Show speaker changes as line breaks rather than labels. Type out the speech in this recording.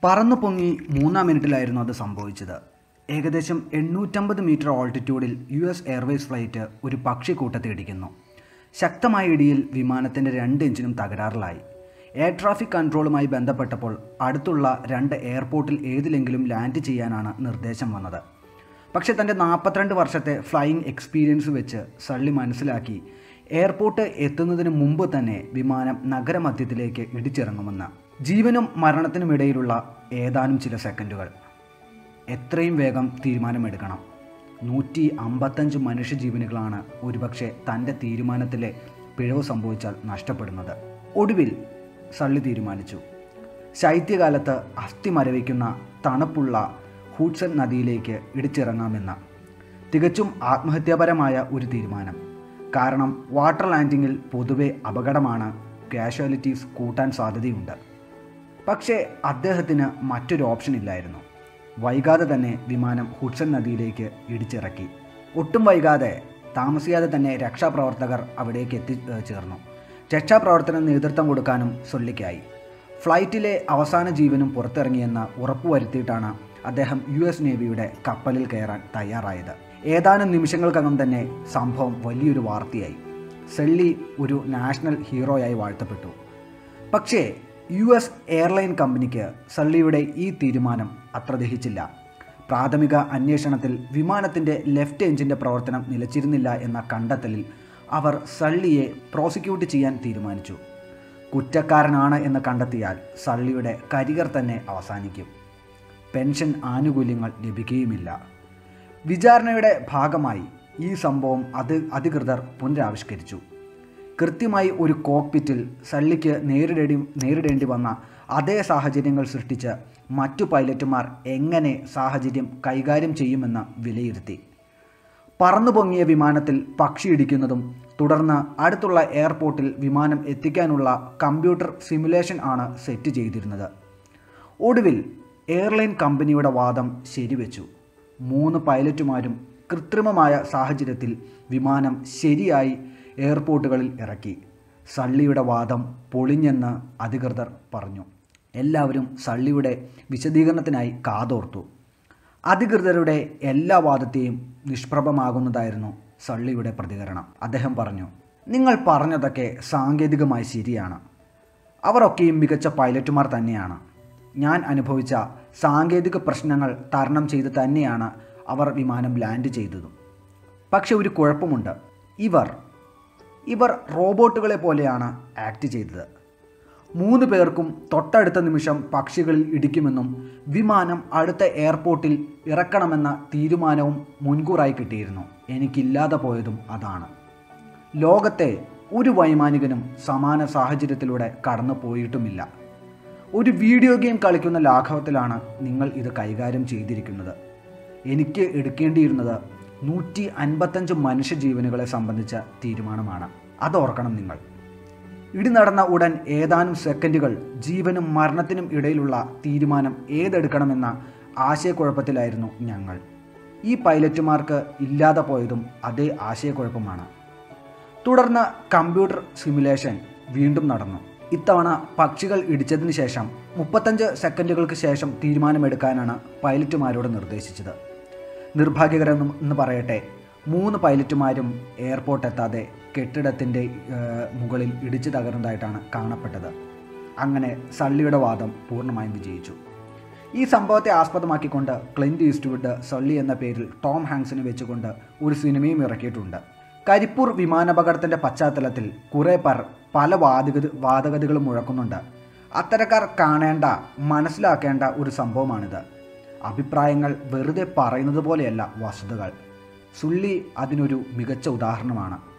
പറന്നു പൊങ്ങി മൂന്നാം മിനിറ്റിലായിരുന്നു അത് സംഭവിച്ചത് ഏകദേശം എണ്ണൂറ്റമ്പത് മീറ്റർ ഓൾട്ടിറ്റ്യൂഡിൽ യു എസ് എയർവേസ് ഫ്ലൈറ്റ് ഒരു പക്ഷിക്കൂട്ടത്തെ ഇടിക്കുന്നു ശക്തമായ ഇടിയിൽ വിമാനത്തിൻ്റെ രണ്ട് എഞ്ചിനും തകരാറിലായി എയർ ട്രാഫിക് കൺട്രോളുമായി ബന്ധപ്പെട്ടപ്പോൾ അടുത്തുള്ള രണ്ട് എയർപോർട്ടിൽ ഏതിലെങ്കിലും ലാൻഡ് ചെയ്യാനാണ് നിർദ്ദേശം വന്നത് പക്ഷേ തൻ്റെ നാൽപ്പത്തിരണ്ട് വർഷത്തെ ഫ്ലൈയിങ് എക്സ്പീരിയൻസ് വെച്ച് സള്ളി മനസ്സിലാക്കി എയർപോർട്ട് എത്തുന്നതിന് മുമ്പ് തന്നെ വിമാനം നഗരമധ്യത്തിലേക്ക് ഇടിച്ചിറങ്ങുമെന്ന് ജീവനും മരണത്തിനുമിടയിലുള്ള ഏതാനും ചില സെക്കൻഡുകൾ എത്രയും വേഗം തീരുമാനമെടുക്കണം നൂറ്റി അമ്പത്തഞ്ച് മനുഷ്യജീവനുകളാണ് ഒരുപക്ഷെ തൻ്റെ തീരുമാനത്തിലെ പിഴവ് സംഭവിച്ചാൽ നഷ്ടപ്പെടുന്നത് ഒടുവിൽ സള്ളി തീരുമാനിച്ചു ശൈത്യകാലത്ത് അസ്ഥി മരവിക്കുന്ന തണുപ്പുള്ള ഹൂട്ട്സൺ നദിയിലേക്ക് ഇടിച്ചിറങ്ങാമെന്ന് തികച്ചും ആത്മഹത്യാപരമായ ഒരു തീരുമാനം കാരണം വാട്ടർ ലാൻഡിങ്ങിൽ പൊതുവെ അപകടമാണ് കാഷ്വാലിറ്റീസ് കൂട്ടാൻ സാധ്യതയുണ്ട് പക്ഷേ അദ്ദേഹത്തിന് മറ്റൊരു ഓപ്ഷൻ ഇല്ലായിരുന്നു വൈകാതെ തന്നെ വിമാനം ഹുഡ്സൺ നദിയിലേക്ക് ഇടിച്ചിറക്കി ഒട്ടും വൈകാതെ താമസിയാതെ തന്നെ രക്ഷാപ്രവർത്തകർ അവിടേക്ക് എത്തിച്ചേർന്നു രക്ഷാപ്രവർത്തനം നേതൃത്വം കൊടുക്കാനും സൊല്ലിക്കായി ഫ്ലൈറ്റിലെ അവസാന ജീവനും പുറത്തിറങ്ങിയെന്ന് ഉറപ്പുവരുത്തിയിട്ടാണ് അദ്ദേഹം യു എസ് നേവിയുടെ കപ്പലിൽ കയറാൻ തയ്യാറായത് ഏതാനും നിമിഷങ്ങൾക്കകം തന്നെ സംഭവം വലിയൊരു വാർത്തയായി സെള്ളി ഒരു നാഷണൽ ഹീറോയായി വാഴ്ത്തപ്പെട്ടു പക്ഷേ യു എസ് എയർലൈൻ കമ്പനിക്ക് സള്ളിയുടെ ഈ തീരുമാനം അത്ര ദഹിച്ചില്ല പ്രാഥമിക അന്വേഷണത്തിൽ വിമാനത്തിൻ്റെ ലെഫ്റ്റ് എഞ്ചിൻ്റെ പ്രവർത്തനം നിലച്ചിരുന്നില്ല എന്ന കണ്ടെത്തലിൽ അവർ സള്ളിയെ പ്രോസിക്യൂട്ട് ചെയ്യാൻ തീരുമാനിച്ചു കുറ്റക്കാരനാണ് എന്ന് കണ്ടെത്തിയാൽ സള്ളിയുടെ കരിയർ തന്നെ അവസാനിക്കും പെൻഷൻ ആനുകൂല്യങ്ങൾ ലഭിക്കുകയുമില്ല വിചാരണയുടെ ഭാഗമായി ഈ സംഭവം അത് അധികൃതർ പുനരാവിഷ്കരിച്ചു കൃത്യമായി ഒരു കോക്പിറ്റിൽ സള്ളിക്ക് നേരിടേണ്ടി നേരിടേണ്ടി വന്ന അതേ സാഹചര്യങ്ങൾ സൃഷ്ടിച്ച് മറ്റു പൈലറ്റുമാർ എങ്ങനെ സാഹചര്യം കൈകാര്യം ചെയ്യുമെന്ന് വിലയിരുത്തി പറന്നു പൊങ്ങിയ വിമാനത്തിൽ പക്ഷി ഇടിക്കുന്നതും തുടർന്ന് അടുത്തുള്ള എയർപോർട്ടിൽ വിമാനം എത്തിക്കാനുള്ള കമ്പ്യൂട്ടർ സിമുലേഷൻ ആണ് സെറ്റ് ചെയ്തിരുന്നത് ഒടുവിൽ എയർലൈൻ കമ്പനിയുടെ വാദം ശരിവെച്ചു മൂന്ന് പൈലറ്റുമാരും കൃത്രിമമായ സാഹചര്യത്തിൽ വിമാനം ശരിയായി എയർപോർട്ടുകളിൽ ഇറക്കി സള്ളിയുടെ വാദം പൊളിഞ്ഞെന്ന് അധികൃതർ പറഞ്ഞു എല്ലാവരും സള്ളിയുടെ വിശദീകരണത്തിനായി കാതോർത്തു അധികൃതരുടെ എല്ലാ വാദത്തെയും നിഷ്പ്രഭമാകുന്നതായിരുന്നു സള്ളിയുടെ പ്രതികരണം അദ്ദേഹം പറഞ്ഞു നിങ്ങൾ പറഞ്ഞതൊക്കെ സാങ്കേതികമായി ശരിയാണ് അവരൊക്കെയും മികച്ച പൈലറ്റുമാർ തന്നെയാണ് ഞാൻ അനുഭവിച്ച സാങ്കേതിക പ്രശ്നങ്ങൾ തരണം ചെയ്ത് തന്നെയാണ് അവർ വിമാനം ലാൻഡ് ചെയ്തതും പക്ഷെ ഒരു കുഴപ്പമുണ്ട് ഇവർ ഇവർ റോബോട്ടുകളെ പോലെയാണ് ആക്ട് ചെയ്തത് മൂന്ന് പേർക്കും തൊട്ടടുത്ത നിമിഷം പക്ഷികളിൽ ഇടിക്കുമെന്നും വിമാനം അടുത്ത എയർപോർട്ടിൽ ഇറക്കണമെന്ന തീരുമാനവും മുൻകൂറായി കിട്ടിയിരുന്നു എനിക്കില്ലാതെ പോയതും അതാണ് ലോകത്തെ ഒരു വൈമാനികനും സമാന സാഹചര്യത്തിലൂടെ കടന്നു പോയിട്ടുമില്ല ഒരു വീഡിയോ ഗെയിം കളിക്കുന്ന ലാഘവത്തിലാണ് നിങ്ങൾ ഇത് കൈകാര്യം ചെയ്തിരിക്കുന്നത് എനിക്ക് എടുക്കേണ്ടിയിരുന്നത് നൂറ്റി അൻപത്തഞ്ച് മനുഷ്യജീവനുകളെ സംബന്ധിച്ച തീരുമാനമാണ് അതോർക്കണം നിങ്ങൾ ഇടി നടന്ന ഉടൻ ഏതാനും സെക്കൻഡുകൾ ജീവനും മരണത്തിനും ഇടയിലുള്ള തീരുമാനം ഏതെടുക്കണമെന്ന ആശയക്കുഴപ്പത്തിലായിരുന്നു ഞങ്ങൾ ഈ പൈലറ്റുമാർക്ക് ഇല്ലാതെ പോയതും അതേ ആശയക്കുഴപ്പമാണ് തുടർന്ന് കമ്പ്യൂട്ടർ സിമുലേഷൻ വീണ്ടും നടന്നു ഇത്തവണ പക്ഷികൾ ഇടിച്ചതിന് ശേഷം മുപ്പത്തഞ്ച് സെക്കൻഡുകൾക്ക് ശേഷം തീരുമാനമെടുക്കാനാണ് പൈലറ്റുമാരോട് നിർദ്ദേശിച്ചത് നിർഭാഗ്യകരം എന്ന് പറയട്ടെ മൂന്ന് പൈലറ്റുമാരും എയർപോർട്ട് എത്താതെ കെട്ടിടത്തിൻ്റെ മുകളിൽ ഇടിച്ചു തകർന്നതായിട്ടാണ് കാണപ്പെട്ടത് അങ്ങനെ സള്ളിയുടെ വാദം പൂർണ്ണമായും വിജയിച്ചു ഈ സംഭവത്തെ ആസ്പദമാക്കിക്കൊണ്ട് ക്ലിൻറ്റ് ഈസ്റ്റ്വുഡ് സള്ളി എന്ന പേരിൽ ടോം ഹാങ്സിനെ വെച്ചുകൊണ്ട് ഒരു സിനിമയും ഇറക്കിയിട്ടുണ്ട് കരിപ്പൂർ വിമാനാപകടത്തിൻ്റെ പശ്ചാത്തലത്തിൽ കുറേ പേർ പല വാദഗതി വാദഗതികളും മുഴക്കുന്നുണ്ട് അത്തരക്കാർ കാണേണ്ട മനസ്സിലാക്കേണ്ട ഒരു സംഭവമാണിത് അഭിപ്രായങ്ങൾ വെറുതെ പറയുന്നത് പോലെയല്ല വസ്തുതകൾ സുള്ളി അതിനൊരു മികച്ച ഉദാഹരണമാണ്